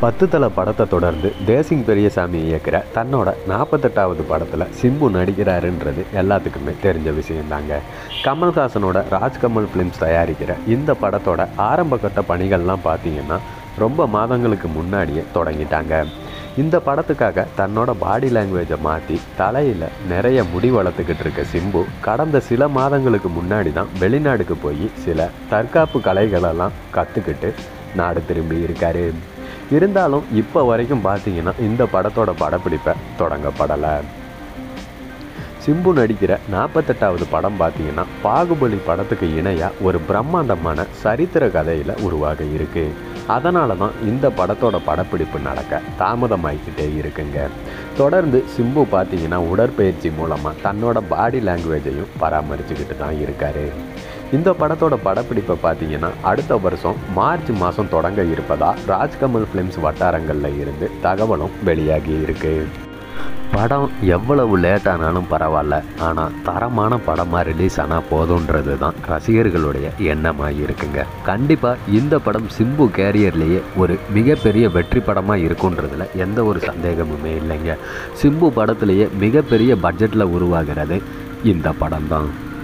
பத்து தலை படத்தை தொடர்ந்து தேசிங் பெரியசாமி இயக்குற தன்னோட நாற்பத்தெட்டாவது படத்தில் சிம்பு நடிக்கிறாருன்றது எல்லாத்துக்குமே தெரிஞ்ச விஷயம்தாங்க கமல்ஹாசனோட ராஜ்கமல் ஃபிலிம்ஸ் தயாரிக்கிற இந்த படத்தோட ஆரம்ப கட்ட பணிகள்லாம் பார்த்தீங்கன்னா ரொம்ப மாதங்களுக்கு முன்னாடியே தொடங்கிட்டாங்க இந்த படத்துக்காக தன்னோட பாடி லாங்குவேஜை மாற்றி தலையில் நிறைய முடி வளர்த்துக்கிட்டு இருக்க சிம்பு கடந்த சில மாதங்களுக்கு முன்னாடி தான் வெளிநாடுக்கு போய் சில தற்காப்பு கலைகளெல்லாம் கற்றுக்கிட்டு நாடு திரும்பி இருக்காரு இருந்தாலும் இப்போ வரைக்கும் பார்த்தீங்கன்னா இந்த படத்தோட படப்பிடிப்பை தொடங்கப்படலை சிம்பு நடிக்கிற நாற்பத்தெட்டாவது படம் பார்த்தீங்கன்னா பாகுபலி படத்துக்கு இணையாக ஒரு பிரம்மாண்டமான சரித்திர கதையில் உருவாக இருக்கு அதனால தான் இந்த படத்தோட படப்பிடிப்பு நடக்க தாமதமாகிக்கிட்டே இருக்குங்க தொடர்ந்து சிம்பு பார்த்தீங்கன்னா உடற்பயிற்சி மூலமாக தன்னோட பாடி லாங்குவேஜையும் பராமரிச்சுக்கிட்டு தான் இருக்காரு இந்த படத்தோட படப்பிடிப்பை பார்த்தீங்கன்னா அடுத்த வருஷம் மார்ச் மாதம் தொடங்க இருப்பதா ராஜ்கமல் ஃபிலிம்ஸ் வட்டாரங்களில் இருந்து தகவலும் வெளியாகி இருக்கு படம் எவ்வளவு லேட் ஆனாலும் பரவாயில்ல ஆனால் தரமான படமாக ரிலீஸ் ஆனால் போதுன்றது தான் ரசிகர்களுடைய எண்ணமாக இருக்குங்க கண்டிப்பாக இந்த படம் சிம்பு கேரியர்லேயே ஒரு மிகப்பெரிய வெற்றி படமாக இருக்குன்றதுல எந்த ஒரு சந்தேகமுமே இல்லைங்க சிம்பு படத்துலேயே மிகப்பெரிய பட்ஜெட்டில் உருவாகிறது இந்த படம் தான்